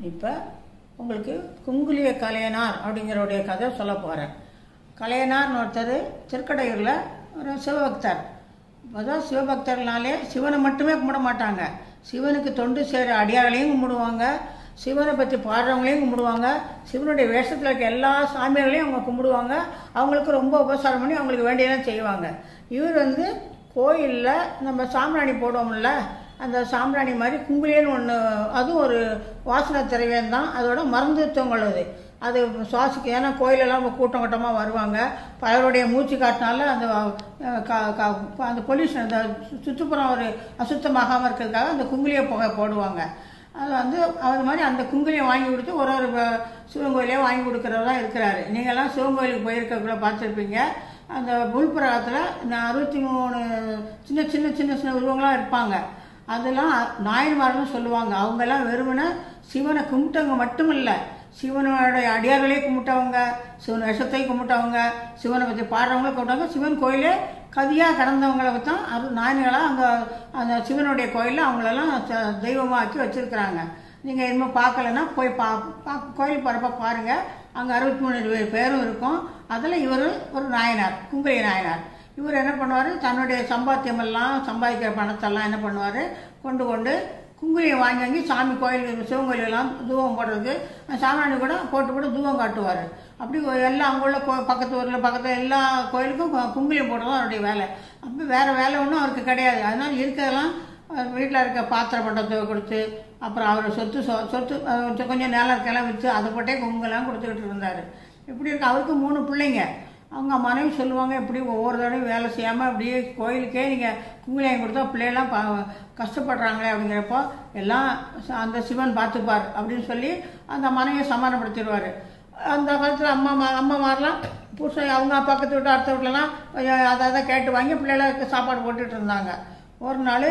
இப்போ உங்களுக்கு குங்குலிய கலையனார் அப்படிங்கிறவுடைய கதை சொல்ல போகிறேன் கலையனார்னு ஒருத்தர் திருக்கடையூரில் ஒரு சிவபக்தர் அதான் சிவபக்தர்னாலே சிவனை மட்டுமே கும்பிட மாட்டாங்க சிவனுக்கு தொண்டு சேர அடியார்களையும் கும்பிடுவாங்க சிவனை பற்றி பாடுறவங்களையும் கும்பிடுவாங்க சிவனுடைய வேஷத்தில் இருக்க எல்லா சாமியார்களையும் அவங்க கும்பிடுவாங்க அவங்களுக்கு ரொம்ப உபசாரம் பண்ணி அவங்களுக்கு வேண்டியதெல்லாம் செய்வாங்க இவர் வந்து கோயிலில் நம்ம சாம்பிராணி போடுவோம்ல அந்த சாம்பிராணி மாதிரி குங்குலியன்னு ஒன்று அதுவும் ஒரு வாசனை திரவியம் தான் அதோட மருந்துத்துவம் உள்ளது அது சுவாசிக்க ஏன்னா கோயிலெல்லாம் ரொம்ப கூட்டம் கூட்டமாக வருவாங்க பலருடைய மூச்சு காட்டினால அந்த அஹ், க- க- அந்த பொல்யூஷன் அந்த சு- சுற்றுப்புறம் ஒரு அசுத்தமாகாமல் இருக்கிறதுக்காக அந்த குங்குலிய புகை போடுவாங்க அது வந்து அது மாதிரி அந்த குங்குலியம் வாங்கி கொடுத்து ஒரு ஒரு வ- சிவன் கோயிலே வாங்கி கொடுக்குறதா இருக்கிறாரு நீங்கள்லாம் சிவன் கோயிலுக்கு போயிருக்கக்குள்ள பார்த்துருப்பீங்க அந்த புல்புரகத்தில் இந்த அறுபத்தி மூணு சின்ன சின்ன சின்ன சின்ன உருவங்களாம் இருப்பாங்க அதெல்லாம் நாயன்மார்கள்னு சொல்லுவாங்க அவங்கெல்லாம் வெறுமனே சிவனை கும்பிட்டவங்க மட்டும் இல்லை சிவனுடைய அடியார்களே கும்பிட்டவங்க சிவன் விஷத்தை கும்பிட்டவங்க சிவனை பற்றி பாடுறவங்களே கும்பிட்டவங்க சிவன் கோயிலே கதியாக கடந்தவங்களை தான் அது நாயன்களாக அங்கே அந்த சிவனுடைய கோயிலில் அவங்களெல்லாம் ச- தெய்வமா ஆக்கி வச்சுருக்குறாங்க நீங்கள் இனிமேல் பார்க்கலன்னா போய் பா பா கோயில் போகிறப்ப பாருங்கள் அங்கே அறுபத்தி மூணு பேரும் இருக்கும் அதில் இவர் ஒரு நாயனார் குங்குலி நாயனார் இவர் என்ன பண்ணுவார் தன்னுடைய சம்பாத்தியமெல்லாம் சம்பாதிக்கிற பணத்தெல்லாம் என்ன பண்ணுவார் கொண்டு கொண்டு குங்குலியை வாங்கி வாங்கி சாமி கோயில் சிவன் கோயிலெல்லாம் தூவம் போடுறதுக்கு சாமானி கூட போட்டு போட்டு தூவம் காட்டுவார் அப்படி எல்லாம் அங்கே உள்ள கோ பக்கத்து ஊரில் பக்கத்தில் எல்லா கோயிலுக்கும் கு- குங்குலியம் போடுறது அவருடைய வேலை அப்போ வேறு வேலை ஒன்றும் அவருக்கு கிடையாது அதனால் இருக்கிறதெல்லாம் வீட்டில் இருக்க பாத்திர பண்டத்தை கொடுத்து அப்புறம் அவர் சொத்து சொ- சொத்து அஹ் கொஞ்சம் நிலம் இருக்கலாம் விற்று அதை போட்டே குங்குலாம் கொடுத்துக்கிட்டு இருந்தார் இப்படி இருக்கு அவருக்கு மூணு பிள்ளைங்க அவங்க மனைவி சொல்லுவாங்க இப்படி ஒவ்வொரு தடவையும் வேலை செய்யாமல் அப்படியே கோயிலுக்கே நீங்கள் குங்குலியம் கொடுத்தா பிள்ளைகள்லாம் பா கஷ்டப்படுறாங்களே அப்படிங்கிறப்போ எல்லாம் ச- அந்த சிவன் பார்த்துப்பார் அப்படின்னு சொல்லி அந்த மனைவியை சமாதானப்படுத்திடுவார் அந்த காலத்தில் அம்மா மா அம்மா மாதிரிலாம் புருஷன் அவங்க பக்கத்து வீட்டு அடுத்த வீட்டிலலாம் அதை அதை கேட்டு வாங்கி பிள்ளைகளுக்கு சாப்பாடு போட்டுட்டு இருந்தாங்க ஒரு நாள்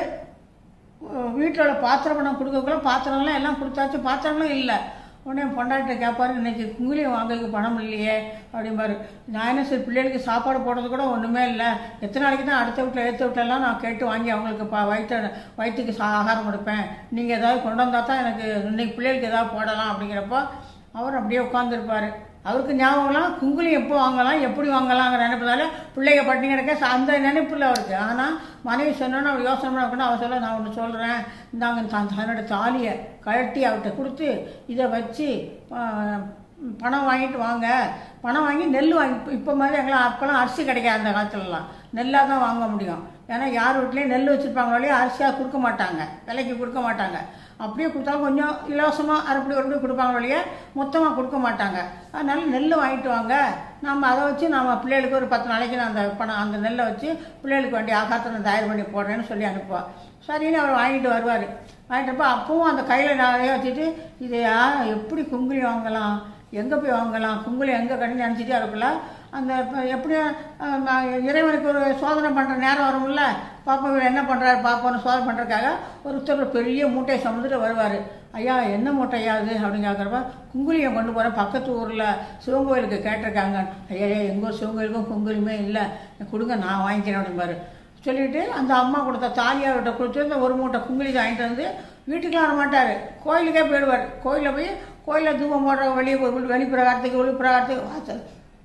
வீட்டோட பாத்திரம் பணம் கொடுக்கக்குள்ள பாத்திரம்லாம் எல்லாம் கொடுத்தாச்சு பாத்திரங்களும் இல்லை உடனே பொண்டாட்டிட்ட கேட்பாரு இன்னைக்கு குங்குலியம் வாங்கறதுக்கு பணம் இல்லையே அப்படிம்பாரு நான் என்ன சரி பிள்ளைகளுக்கு சாப்பாடு போடுறது கூட ஒன்றுமே இல்லை எத்தனை நாளைக்கு தான் அடுத்த வீட்டில் எடுத்த வீட்டிலலாம் நான் கேட்டு வாங்கி அவங்களுக்கு பா வயிற்று வயிற்றுக்கு சா ஆகாரம் கொடுப்பேன் நீங்கள் ஏதாவது கொண்டு வந்தால் தான் எனக்கு இன்னைக்கு பிள்ளைகளுக்கு ஏதாவது போடலாம் அப்படிங்கிறப்போ அவர் அப்படியே உட்காந்துருப்பாரு அவருக்கு ஞாபகம்லாம் குங்குலியம் எப்போ வாங்கலாம் எப்படி வாங்கலாங்கிற நினைப்பதால பிள்ளைங்க பட்டினி கிடக்க ச- அந்த நினைப்பில் அவருக்கு ஆனால் மனைவி சொன்னோன்னு அவர் யோசனை பண்ண அவர் சொல்ல நான் ஒன்று சொல்கிறேன் இந்தாங்க தான் தன்னோட தாலியை கழட்டி அவர்கிட்ட கொடுத்து இதை வச்சு ஆ, பணம் வாங்கிட்டு வாங்க பணம் வாங்கி நெல் வாங்கி இப்போ- இப்போ மாதிரி எங்களாம் அப்போல்லாம் அரிசி கிடைக்காது அந்த காலத்துலலாம் நெல்லாக தான் வாங்க முடியும் ஏன்னா யார் வீட்லேயும் நெல் வச்சுருப்பாங்களோ இல்லையா அரிசியாக கொடுக்க மாட்டாங்க விலைக்கு கொடுக்க மாட்டாங்க அப்படியே கொடுத்தாலும் கொஞ்சம் இலவசமாக அரைப்படி ஒரு கொடுப்பாங்க வழியே மொத்தமாக கொடுக்க மாட்டாங்க அதனால நெல் வாங்கிட்டு வாங்க நம்ம அதை வச்சு நம்ம பிள்ளைகளுக்கு ஒரு பத்து நாளைக்கு நான் அந்த பணம் அந்த நெல்லை வச்சு பிள்ளைகளுக்கு வேண்டிய ஆகாரத்தை நான் தயார் பண்ணி போடுறேன்னு சொல்லி அனுப்புவாள் சரின்னு அவர் வாங்கிட்டு வருவார் வாங்கிட்டப்போ அப்பவும் அந்த கையில் நிறைய வச்சுட்டு இதை யா- எப்படி குங்குலி வாங்கலாம் எங்கே போய் வாங்கலாம் குங்குலி எங்கே கடைன்னு நினச்சிட்டு அதுக்குள்ள அந்த இப்போ எப்படியும் அஹ், நான் இறைவனுக்கு ஒரு சோதனை பண்ணுற நேரம் வரும்ல பாப்பா இவர் என்ன பண்ணுறாரு பாப்பான்னு சோதனை பண்ணுறதுக்காக ஒருத்தர் ஒரு பெரிய மூட்டையை சுமந்துட்டு வருவார் ஐயா என்ன மூட்டையா அது அப்படின்னு கேட்குறப்ப குங்குலியம் கொண்டு போகிறேன் பக்கத்து ஊரில் சிவன் கோயிலுக்கு கேட்டிருக்காங்க ஐயா எங்கள் ஊர் சிவன் கோயிலுக்கும் குங்குலியுமே இல்லை கொடுங்க நான் வாங்கிக்கிறேன் அப்படிம்பாரு சொல்லிட்டு அந்த அம்மா கொடுத்த தாலியார்கிட்ட கொடுத்து இந்த ஒரு மூட்டை குங்குலி வாங்கிட்டு வந்து வீட்டுக்குலாம் வர மாட்டார் கோயிலுக்கே போயிடுவார் கோயிலில் போய் கோயிலில் தூபம் போடுற வெளியே வெளிப்பிரகாரத்துக்கு உள்பிரகாரத்துக்கு வாசல்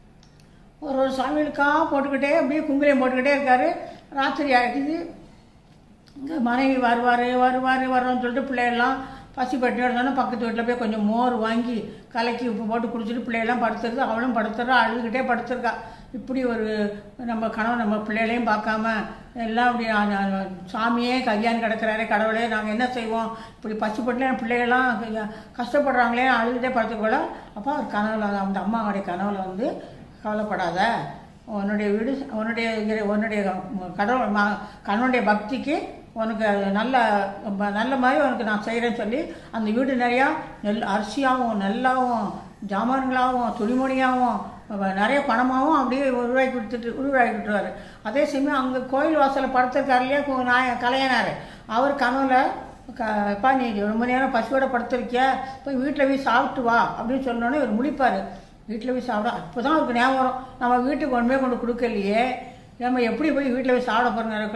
ஒரு ஒரு சாமிகளுக்காக போட்டுக்கிட்டே அப்படியே குங்குலியம் போட்டுக்கிட்டே இருக்காரு ராத்திரி ஆகிடுது இங்கே மனைவி வருவார் வருவார் வரோன்னு சொல்லிட்டு பிள்ளையெல்லாம் பசி பட்டி இருந்தோன்னா பக்கத்து வீட்டில் போய் கொஞ்சம் மோர் வாங்கி கலக்கி உப்பு போட்டு குடிச்சிட்டு பிள்ளையெல்லாம் படுத்துருது அவளும் படுத்துறா அழுதுகிட்டே படுத்திருக்கா இப்படி ஒரு நம்ம கணவன் நம்ம பிள்ளைகளையும் பார்க்காம எல்லாம் அப்படி அ- அ- சாமியே கல்யாணம் கிடக்கிறாரே கடவுளே நாங்கள் என்ன செய்வோம் இப்படி பசிப்பட்டு என் பிள்ளைகள்லாம் கொஞ்சம் கஷ்டப்படுறாங்களே அழுதுகிட்டே படுத்துக்கொள்ள அப்போ அவர் கனவுல அந்த அம்மாவுடைய கனவுல வந்து கவலைப்படாத உன்னுடைய வீடு உன்னுடைய இறை- உன்னுடைய கடவுள் ம கணவனுடைய பக்திக்கு உனக்கு அது நல்ல ம- நல்ல மாதிரி உனக்கு நான் செய்கிறேன்னு சொல்லி அந்த வீடு நிறையா நெல் அரிசியாகவும் நெல்லாகவும் ஜாமான்களாகவும் துணிமணியாகவும் வ- நிறைய பணமாகவும் அப்படியே உருவாக்கி கொடுத்துட்டு உருவாக்கி விட்டுருவார் அதே சமயம் அங்கே கோயில் வாசலில் படுத்திருக்காரு இல்லையா கு- நாய கலையனார் அவர் கனவுல கப்பா நீ ரொம்ப நேரம் பசியோட படுத்திருக்கிய போய் வீட்டில் போய் சாப்பிட்டு வா அப்படின்னு சொன்னோன்னே இவர் முடிப்பார் வீட்டில் போய் சாப்பிட அப்போ தான் அவருக்கு ஞாபகம் வரும் நம்ம வீட்டுக்கு ஒன்றுமே கொண்டு கொடுக்கலையே நம்ம எப்படி போய் வீட்டில் போய் சாப்பிட போகிறோங்கிறதுக்குள்ள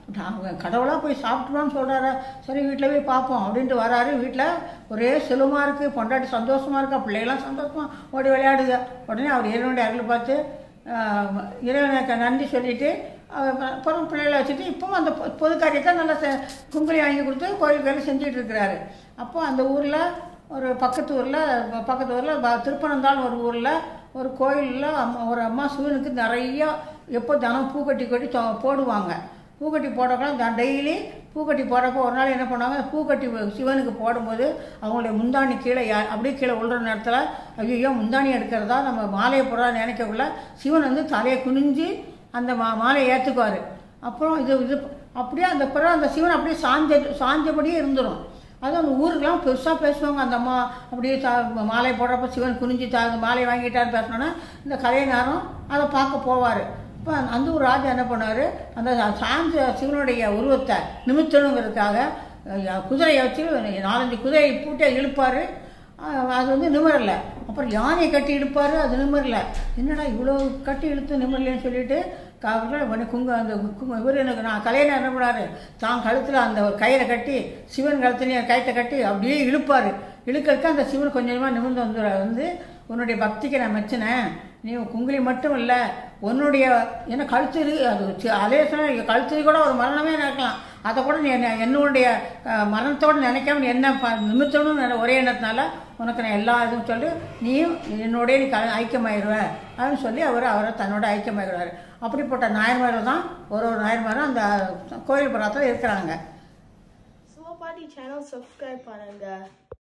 அவங்க கடவுளாக போய் சாப்பிட்டுருவான்னு சொல்கிறாரு சரி வீட்டில் போய் பார்ப்போம் அப்படின்ட்டு வராரு வீட்டில் ஒரே செலுமாக இருக்குது பொண்டாட்டி சந்தோஷமாக இருக்கா பிள்ளைகளாம் சந்தோஷமாக ஓடி விளையாடுங்க உடனே அவர் இறைவனுடைய அருள் பார்த்து ஆஹ், இறைவனுக்கு நன்றி சொல்லிட்டு அவர் அப்புறம் பிள்ளைகளை வச்சுட்டு இப்பவும் அந்த பொ- பொது காரியத்தை நல்லா செ- குங்குலி வாங்கி கொடுத்து கோயில் வேலை செஞ்சுட்டு இருக்கிறாரு அப்போ அந்த ஊரில் ஒரு பக்கத்து ஊரில் பக்கத்து ஊரில் திருப்பனந்தாள் ஒரு ஊரில் ஒரு கோயிலில் அம்மா ஒரு அம்மா சிவனுக்கு நிறைய எப்போ தினம் பூக்கட்டி கட்டி தொ- போடுவாங்க பூக்கட்டி போடக்கூடாது டெய்லி பூக்கட்டி போடுறப்போ ஒரு நாள் என்ன பண்ணுவாங்க பூக்கட்டி சிவனுக்கு போடும்போது அவங்களுடைய முந்தாணி கீழே யா- அப்படியே கீழே விழுற நேரத்தில் ஐயோ முந்தாணி எடுக்கிறதா நம்ம மாலையை போடுறதா நினைக்கக்குள்ள சிவன் வந்து தலையை குனிஞ்சு அந்த மா மாலையை ஏற்றுக்குவார் அப்புறம் இது இது அப்படியே அந்த பிறகு அந்த சிவன் அப்படியே சாஞ்ச சாஞ்சபடியே இருந்துடும் அது அந்த ஊருக்கெல்லாம் பெருசாக பேசுவாங்க அந்த அம்மா அப்படியே தா மாலை போடுறப்ப சிவன் குனிஞ்சு தா அந்த மாலையை வாங்கிட்டாரு பேசினோன்னா இந்த கலைஞரும் அதை பார்க்க போவார் இப்போ அந்த ஒரு ராஜா என்ன பண்ணார் அந்த சாஞ்ச சிவனுடைய உருவத்தை நிமித்தணுங்கிறதுக்காக அஹ், குதிரையை வச்சு நாலஞ்சு குதிரையை பூட்டை இழுப்பார் அது வந்து நிமிரல அப்புறம் யானையை கட்டி இழுப்பார் அது நிமிரல என்னடா இவ்வளோ கட்டி இழுத்து நிமிரலன்னு சொல்லிட்டு காவலில் உடனே குங்க அந்த குங்க இவர் எனக்கு நான் கலையில என்ன பண்ணாரு தான் கழுத்தில் அந்த ஒரு கயிறை கட்டி சிவன் கழுத்துலேயும் கயிற்றை கட்டி அப்படியே இழுப்பார் இழுக்கிறதுக்கு அந்த சிவன் கொஞ்சம் கொஞ்சமாக நிமிர்ந்து வந்து வந்து உன்னுடைய பக்திக்கு நான் மெச்சினேன் நீ குங்குலி மட்டும் இல்லை உன்னுடைய என்ன கழுத்து இரு- அது சி- அதே சமயம் கழுத்து கூட ஒரு மரணமே நடக்கலாம் அதை கூட நீ என்ன என்னுடைய அஹ், மரணத்தோடு நினைக்காம நீ என்ன ப- நிமித்தம்னு நினை- ஒரே எண்ணத்தினால உனக்கு நான் எல்லா இதுவும் சொல்லி நீயும் என்னோடய நீ க ஐக்கியமாயிருவ அப்படின்னு சொல்லி அவர் அவரை தன்னோட ஐக்கியமாயிடுவார் அப்படிப்பட்ட நாயன்மார்கள் தான் ஒரு ஒரு நாயன்மாரும் அந்த கோயில் புறத்தில் இருக்கிறாங்க சிவபாட்டி சேனல் சப்ஸ்கிரைப் பண்ணுங்க